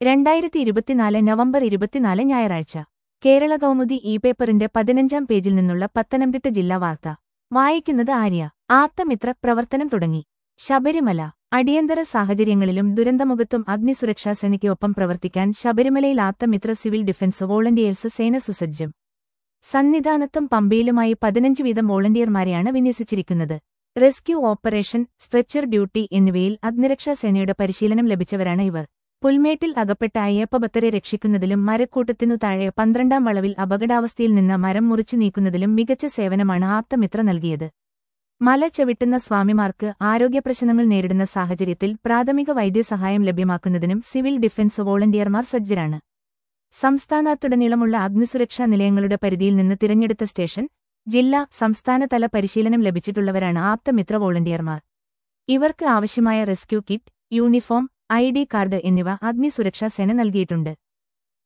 രണ്ടായിരത്തി ഇരുപത്തിനാല് നവംബർ ഇരുപത്തിനാല് ഞായറാഴ്ച കേരള കൗമുദി ഇ പേപ്പറിന്റെ പതിനഞ്ചാം പേജിൽ നിന്നുള്ള പത്തനംതിട്ട ജില്ലാ വാർത്ത വായിക്കുന്നത് ആര്യ ആപ്തമിത്ര പ്രവർത്തനം തുടങ്ങി ശബരിമല അടിയന്തര സാഹചര്യങ്ങളിലും ദുരന്തമുഖത്തും അഗ്നിസുരക്ഷാ സേനയ്ക്കൊപ്പം പ്രവർത്തിക്കാൻ ശബരിമലയിൽ ആപ്തമിത്ര സിവിൽ ഡിഫൻസ് വോളണ്ടിയേഴ്സ് സേന സുസജ്ജം സന്നിധാനത്തും പമ്പയിലുമായി പതിനഞ്ച് വീതം വോളണ്ടിയർമാരെയാണ് വിന്യസിച്ചിരിക്കുന്നത് റെസ്ക്യൂ ഓപ്പറേഷൻ സ്ട്രെച്ചർ ഡ്യൂട്ടി എന്നിവയിൽ അഗ്നിരക്ഷാ സേനയുടെ പരിശീലനം ലഭിച്ചവരാണ് ഇവർ പുൽമേട്ടിൽ അകപ്പെട്ട അയ്യപ്പഭക്തരെ രക്ഷിക്കുന്നതിലും മരക്കൂട്ടത്തിനു താഴെ പന്ത്രണ്ടാം വളവിൽ അപകടാവസ്ഥയിൽ നിന്ന് മരം മുറിച്ചു നീക്കുന്നതിലും മികച്ച സേവനമാണ് ആപ്തമിത്ര നൽകിയത് മല ചവിട്ടുന്ന സ്വാമിമാർക്ക് ആരോഗ്യപ്രശ്നങ്ങൾ നേരിടുന്ന സാഹചര്യത്തിൽ പ്രാഥമിക വൈദ്യസഹായം ലഭ്യമാക്കുന്നതിനും സിവിൽ ഡിഫൻസ് വോളണ്ടിയർമാർ സജ്ജരാണ് സംസ്ഥാനത്തുടനീളമുള്ള അഗ്നിസുരക്ഷാ നിലയങ്ങളുടെ പരിധിയിൽ നിന്ന് തിരഞ്ഞെടുത്ത സ്റ്റേഷൻ ജില്ലാ സംസ്ഥാനതല പരിശീലനം ലഭിച്ചിട്ടുള്ളവരാണ് ആപ്തമിത്ര വോളണ്ടിയർമാർ ഇവർക്ക് ആവശ്യമായ rescue kit uniform I D card എന്നിവ അഗ്നിസുരക്ഷാ സേന നൽകിയിട്ടുണ്ട്